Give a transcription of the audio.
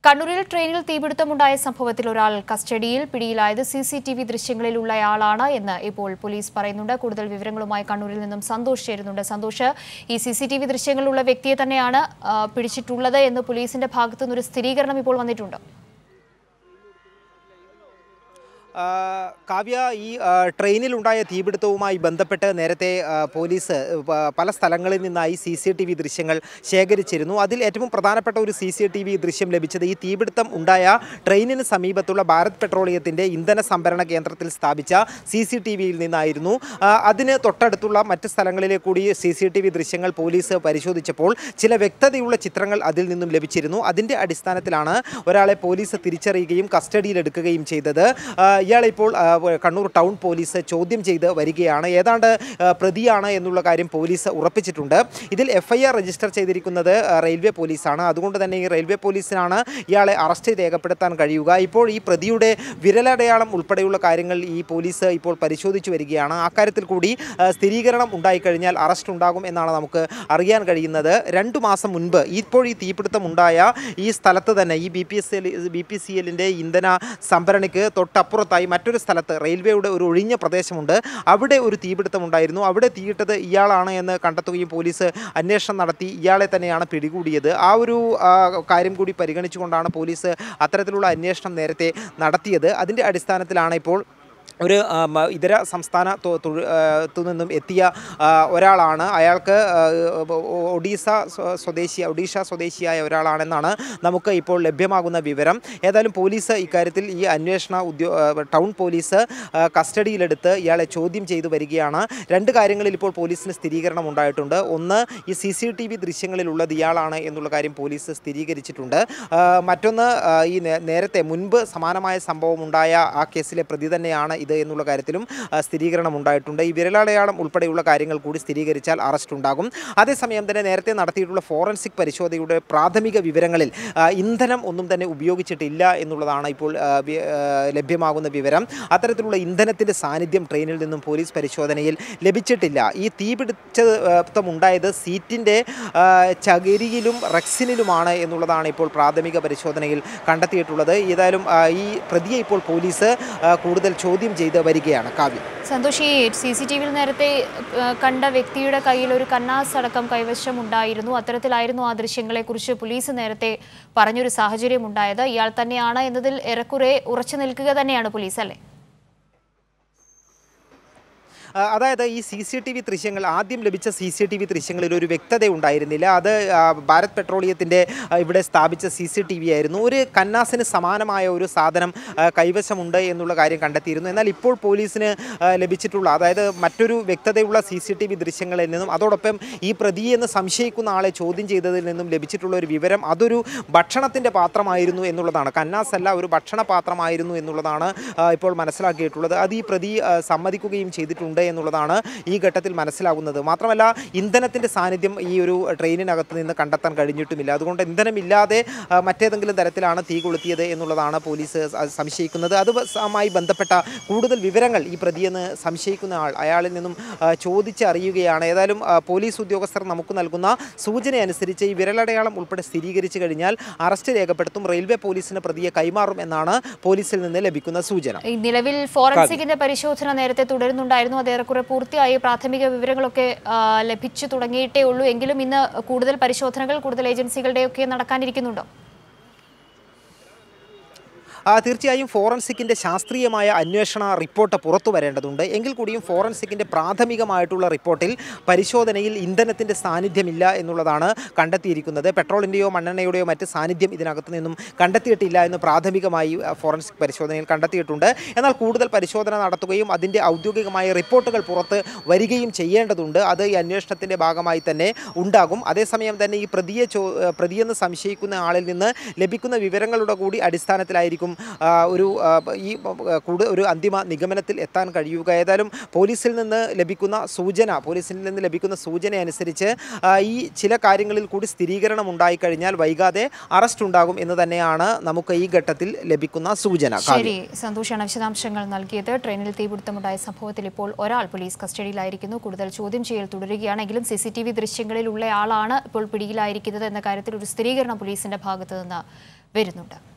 കണ്ണൂരിൽ ട്രെയിനിൽ തീപിടുത്തമുണ്ടായ സംഭവത്തിൽ ഒരാൾ കസ്റ്റഡിയിൽ പിടിയിലായത് സി സി ടി വി ദൃശ്യങ്ങളിലുള്ളയാളാണ് എന്ന് ഇപ്പോൾ പോലീസ് പറയുന്നുണ്ട് കൂടുതൽ വിവരങ്ങളുമായി കണ്ണൂരിൽ നിന്നും സന്തോഷ് ചേരുന്നുണ്ട് സന്തോഷ് ഈ സി സി ടി വി ദൃശ്യങ്ങളിലുള്ള വ്യക്തിയെ തന്നെയാണ് ആ, പിടിച്ചിട്ടുള്ളത് എന്ന് പോലീസിന്റെ ഭാഗത്തു നിന്നൊരു സ്ഥിരീകരണം ഇപ്പോൾ വന്നിട്ടുണ്ട് ആ, കാവ്യ ഈ ആ, ട്രെയിനിലുണ്ടായ തീപിടുത്തവുമായി ബന്ധപ്പെട്ട് നേരത്തെ ആ, പോലീസ് പ- പല സ്ഥലങ്ങളിൽ നിന്നായി സി സി ടി വി ദൃശ്യങ്ങൾ ശേഖരിച്ചിരുന്നു അതിൽ ഏറ്റവും പ്രധാനപ്പെട്ട ഒരു സി സി ടി വി ദൃശ്യം ലഭിച്ചത് ഈ തീപിടുത്തം ഉണ്ടായ ട്രെയിനിന് സമീപത്തുള്ള ഭാരത് പെട്രോളിയത്തിൻ്റെ ഇന്ധന സംഭരണ കേന്ദ്രത്തിൽ സ്ഥാപിച്ച സി സി ടി വിയിൽ നിന്നായിരുന്നു ആ, അതിന് തൊട്ടടുത്തുള്ള മറ്റ് സ്ഥലങ്ങളിലെ കൂടി സി സി ടി വി ദൃശ്യങ്ങൾ പോലീസ് പരിശോധിച്ചപ്പോൾ ചില വ്യക്തതയുള്ള ചിത്രങ്ങൾ അതിൽ നിന്നും ലഭിച്ചിരുന്നു അതിൻ്റെ അടിസ്ഥാനത്തിലാണ് ഒരാളെ പോലീസ് തിരിച്ചറിയുകയും കസ്റ്റഡിയിലെടുക്കുകയും ചെയ്തത് ആ, ഇയാളെ ഇപ്പോൾ ആ, കണ്ണൂർ ടൗൺ പോലീസ് ചോദ്യം ചെയ്ത് വരികയാണ് ഏതാണ്ട് ആ, പ്രതിയാണ് എന്നുള്ള കാര്യം പോലീസ് ഉറപ്പിച്ചിട്ടുണ്ട് ഇതിൽ എഫ് ഐ ആർ രജിസ്റ്റർ ചെയ്തിരിക്കുന്നത് ആ, റെയിൽവേ പോലീസാണ് അതുകൊണ്ട് തന്നെ ഈ റെയിൽവേ പോലീസിനാണ് ഇയാളെ അറസ്റ്റ് രേഖപ്പെടുത്താൻ കഴിയുക ഇപ്പോൾ ഈ പ്രതിയുടെ വിരലടയാളം ഉൾപ്പെടെയുള്ള കാര്യങ്ങൾ ഈ പോലീസ് ഇപ്പോൾ പരിശോധിച്ചു വരികയാണ് അക്കാര്യത്തിൽ കൂടി ആ, സ്ഥിരീകരണം ഉണ്ടായിക്കഴിഞ്ഞാൽ അറസ്റ്റ് ഉണ്ടാകും എന്നാണ് നമുക്ക് അറിയാൻ കഴിയുന്നത് രണ്ടു മാസം മുൻപ് ഇപ്പോൾ ഈ തീപിടുത്തം ഉണ്ടായ ഈ സ്ഥലത്ത് തന്നെ ഈ B P S L B P C എല്ലിൻ്റെ ഇന്ധന സംഭരണിക്ക് തൊട്ടപ്പുറത്തായി മറ്റൊരു സ്ഥലത്ത് റെയിൽവേയുടെ ഒരു ഒഴിഞ്ഞ പ്രദേശമുണ്ട് അവിടെ ഒരു തീപിടുത്തം ഉണ്ടായിരുന്നു അവിടെ തീയിട്ടത് ഇയാളാണ് എന്ന് കണ്ടെത്തുകയും പോലീസ് അന്വേഷണം നടത്തി ഇയാളെ തന്നെയാണ് പിടികൂടിയത് ആ ഒരു ആ, കാര്യം കൂടി പരിഗണിച്ചുകൊണ്ടാണ് പോലീസ് അത്തരത്തിലുള്ള അന്വേഷണം നേരത്തെ നടത്തിയത് അതിൻ്റെ അടിസ്ഥാനത്തിലാണ് ഇപ്പോൾ ഒരു ആ, മ- ഇതര സംസ്ഥാന തൊ- തൊഴി- ആ, ത്തു നിന്നും എത്തിയ ആ, ഒരാളാണ് അയാൾക്ക് ആ, ഒ- ഒഡീസ സ്വ- സ്വദേശി ഒഡീഷ സ്വദേശിയായ ഒരാളാണെന്നാണ് നമുക്ക് ഇപ്പോൾ ലഭ്യമാകുന്ന വിവരം ഏതായാലും പോലീസ് ഇക്കാര്യത്തിൽ ഈ അന്വേഷണ ഉദ്യോ ആ, ടൗൺ പോലീസ് ആ, കസ്റ്റഡിയിലെടുത്ത് ഇയാളെ ചോദ്യം ചെയ്തു വരികയാണ് രണ്ട് കാര്യങ്ങളിൽ ഇപ്പോൾ പോലീസിന് സ്ഥിരീകരണം ഉണ്ടായിട്ടുണ്ട് ഒന്ന് ഈ സി സി ടി വി ദൃശ്യങ്ങളിലുള്ളത് ഇയാളാണ് എന്നുള്ള കാര്യം പോലീസ് സ്ഥിരീകരിച്ചിട്ടുണ്ട് ആ, മറ്റൊന്ന് ആ, ഈ നേ- നേരത്തെ മുൻപ് സമാനമായ സംഭവം ഉണ്ടായ ആ കേസിലെ പ്രതി തന്നെയാണ് ഇത് എന്നുള്ള കാര്യത്തിലും ആ, സ്ഥിരീകരണം ഉണ്ടായിട്ടുണ്ട് ഈ വിരലടയാളം ഉൾപ്പെടെയുള്ള കാര്യങ്ങൾ കൂടി സ്ഥിരീകരിച്ചാൽ അറസ്റ്റ് ഉണ്ടാകും അതേസമയം തന്നെ നേരത്തെ നടത്തിയിട്ടുള്ള ഫോറൻസിക് പരിശോധനയുടെ പ്രാഥമിക വിവരങ്ങളിൽ ആ, ഇന്ധനം ഒന്നും തന്നെ ഉപയോഗിച്ചിട്ടില്ല എന്നുള്ളതാണ് ഇപ്പോൾ ആ, വി- ആ, ലഭ്യമാകുന്ന വിവരം അത്തരത്തിലുള്ള ഇന്ധനത്തിൻ്റെ സാന്നിധ്യം ട്രെയിനിൽ നിന്നും പോലീസ് പരിശോധനയിൽ ലഭിച്ചിട്ടില്ല ഈ തീപിടിച്ചം ഉണ്ടായത് സീറ്റിൻ്റെ ആ, ചകിരിയിലും റെക്സിനിലുമാണ് എന്നുള്ളതാണ് ഇപ്പോൾ പ്രാഥമിക പരിശോധനയിൽ കണ്ടെത്തിയിട്ടുള്ളത് ഏതായാലും ആ, ഈ പ്രതിയെ ഇപ്പോൾ പോലീസ് ആ, കൂടുതൽ ചോദ്യം ചെയ്ത് വരികയാണ് കാവ്യം സന്തോഷ് ഈ സി സി ടി വിയിൽ നേരത്തെ ആ, കണ്ട വ്യക്തിയുടെ കയ്യിൽ ഒരു കന്നാസ് അടക്കം കൈവശം ഉണ്ടായിരുന്നു അത്തരത്തിലായിരുന്നു ആ ദൃശ്യങ്ങളെക്കുറിച്ച് പോലീസ് നേരത്തെ പറഞ്ഞൊരു സാഹചര്യം ഉണ്ടായത് ഇയാൾ തന്നെയാണ് എന്നതിൽ ഏറെക്കുറെ ഉറച്ചു നിൽക്കുക തന്നെയാണ് പോലീസ് അല്ലേ ആ, അതായത് ഈ സി സി ടി വി ദൃശ്യങ്ങൾ ആദ്യം ലഭിച്ച സി സി ടി വി ദൃശ്യങ്ങളിൽ ഒരു വ്യക്തത ഉണ്ടായിരുന്നില്ല അത് ആ, ഭാരത് പെട്രോളിയത്തിൻ്റെ ആ, ഇവിടെ സ്ഥാപിച്ച സി സി ടി വി ആയിരുന്നു ഒരു കന്നാസിന് സമാനമായ ഒരു സാധനം ആ, കൈവശമുണ്ട് എന്നുള്ള കാര്യം കണ്ടെത്തിയിരുന്നു എന്നാൽ ഇപ്പോൾ പോലീസിന് ആ, ലഭിച്ചിട്ടുള്ള അതായത് മറ്റൊരു വ്യക്തതയുള്ള സി സി ടി വി ദൃശ്യങ്ങളിൽ നിന്നും അതോടൊപ്പം ഈ പ്രതി എന്ന് സംശയിക്കുന്ന ആളെ ചോദ്യം ചെയ്തതിൽ നിന്നും ലഭിച്ചിട്ടുള്ള ഒരു വിവരം അതൊരു ഭക്ഷണത്തിൻ്റെ പാത്രമായിരുന്നു എന്നുള്ളതാണ് കന്നാസ് അല്ല ഒരു ഭക്ഷണ പാത്രമായിരുന്നു എന്നുള്ളതാണ് ആ, ഇപ്പോൾ മനസ്സിലാക്കിയിട്ടുള്ളത് അത് ഈ പ്രതി ആ, സമ്മതിക്കുകയും ചെയ്തിട്ടുണ്ട് എന്നുള്ളതാണ് ഈ ഘട്ടത്തിൽ മനസ്സിലാകുന്നത് മാത്രമല്ല ഇന്ധനത്തിൻ്റെ സാന്നിധ്യം ഈ ഒരു ട്രെയിനിനകത്ത് നിന്ന് കണ്ടെത്താൻ കഴിഞ്ഞിട്ടുമില്ല അതുകൊണ്ട് ഇന്ധനമില്ലാതെ ആ, മറ്റേതെങ്കിലും തരത്തിലാണ് തീ കൊളുത്തിയത് എന്നുള്ളതാണ് പോലീസ് സ- സംശയിക്കുന്നത് അതുമായി ബന്ധപ്പെട്ട കൂടുതൽ വിവരങ്ങൾ ഈ പ്രതിയെന്ന് സംശയിക്കുന്ന ആൾ അയാളിൽ നിന്നും ആ, ചോദിച്ചറിയുകയാണ് ഏതായാലും ആ, പോലീസ് ഉദ്യോഗസ്ഥർ നമുക്ക് നൽകുന്ന സൂചന അനുസരിച്ച് ഈ വിരലടയാളം ഉൾപ്പെടെ സ്ഥിരീകരിച്ചു കഴിഞ്ഞാൽ അറസ്റ്റ് രേഖപ്പെടുത്തും റെയിൽവേ പോലീസിന് പ്രതിയെ കൈമാറും എന്നാണ് പോലീസിൽ നിന്ന് ലഭിക്കുന്ന സൂചന ഈ നിലവിൽ ഫോറൻസിക്കിന്റെ പരിശോധന നേരത്തെ തുടരുന്നുണ്ടായിരുന്നു അത് ഏറെക്കുറെ പൂർത്തിയായി പ്രാഥമിക വിവരങ്ങളൊക്കെ ആ, ലഭിച്ചു തുടങ്ങിയിട്ടേ ഉള്ളൂ എങ്കിലും ഇന്ന് കൂടുതൽ പരിശോധനകൾ കൂടുതൽ ഏജൻസികളുടെയൊക്കെ നടക്കാനിരിക്കുന്നുണ്ടോ ആ, തീർച്ചയായും ഫോറൻസിക്കിൻ്റെ ശാസ്ത്രീയമായ അന്വേഷണ റിപ്പോർട്ട് പുറത്തു വരേണ്ടതുണ്ട് എങ്കിൽ കൂടിയും ഫോറൻസിക്കിൻ്റെ പ്രാഥമികമായിട്ടുള്ള റിപ്പോർട്ടിൽ പരിശോധനയിൽ ഇന്ധനത്തിൻ്റെ സാന്നിധ്യമില്ല എന്നുള്ളതാണ് കണ്ടെത്തിയിരിക്കുന്നത് പെട്രോളിൻ്റെയോ മണ്ണെണ്ണയുടെയോ മറ്റ് സാന്നിധ്യം ഇതിനകത്ത് നിന്നും കണ്ടെത്തിയിട്ടില്ല എന്ന് പ്രാഥമികമായി ആ, ഫോറൻസിക് പരിശോധനയിൽ കണ്ടെത്തിയിട്ടുണ്ട് എന്നാൽ കൂടുതൽ പരിശോധന നടത്തുകയും അതിൻ്റെ ഔദ്യോഗികമായ റിപ്പോർട്ടുകൾ പുറത്ത് വരികയും ചെയ്യേണ്ടതുണ്ട് അത് ഈ അന്വേഷണത്തിൻ്റെ ഭാഗമായി തന്നെ ഉണ്ടാകും അതേസമയം തന്നെ ഈ പ്രതിയെ ചോ പ്രതിയെന്ന് സംശയിക്കുന്ന ആളിൽ നിന്ന് ലഭിക്കുന്ന വിവരങ്ങളുടെ കൂടി അടിസ്ഥാനത്തിലായിരിക്കും ആ, ഒരു ആ, ഈ ആ, കൂടുതൽ ഒരു അന്തിമ നിഗമനത്തിൽ എത്താൻ കഴിയുക ഏതായാലും പോലീസിൽ നിന്ന് ലഭിക്കുന്ന സൂചന പോലീസിൽ നിന്ന് ലഭിക്കുന്ന സൂചന അനുസരിച്ച് ആ, ഈ ചില കാര്യങ്ങളിൽ കൂടി സ്ഥിരീകരണം ഉണ്ടായിക്കഴിഞ്ഞാൽ വൈകാതെ അറസ്റ്റ് ഉണ്ടാകും എന്ന് തന്നെയാണ് നമുക്ക് ഈ ഘട്ടത്തിൽ ലഭിക്കുന്ന സൂചന കാവ്യ. ശരി സന്തോഷാണ് വിശദാംശങ്ങൾ നൽകിയത് ട്രെയിനിൽ തീപിടുത്തമുണ്ടായ സംഭവത്തിൽ ഇപ്പോൾ ഒരാൾ പോലീസ് കസ്റ്റഡിയിലായിരിക്കുന്നു കൂടുതൽ ചോദ്യം ചെയ്യൽ തുടരുകയാണെങ്കിലും സി സി ടി വി ദൃശ്യങ്ങളിൽ ഉള്ള ആളാണ് ഇപ്പോൾ പിടിയിലായിരിക്കുന്നത് എന്ന കാര്യത്തിൽ ഒരു സ്ഥിരീകരണം പോലീസിന്റെ ഭാഗത്ത് നിന്ന് വരുന്നുണ്ട്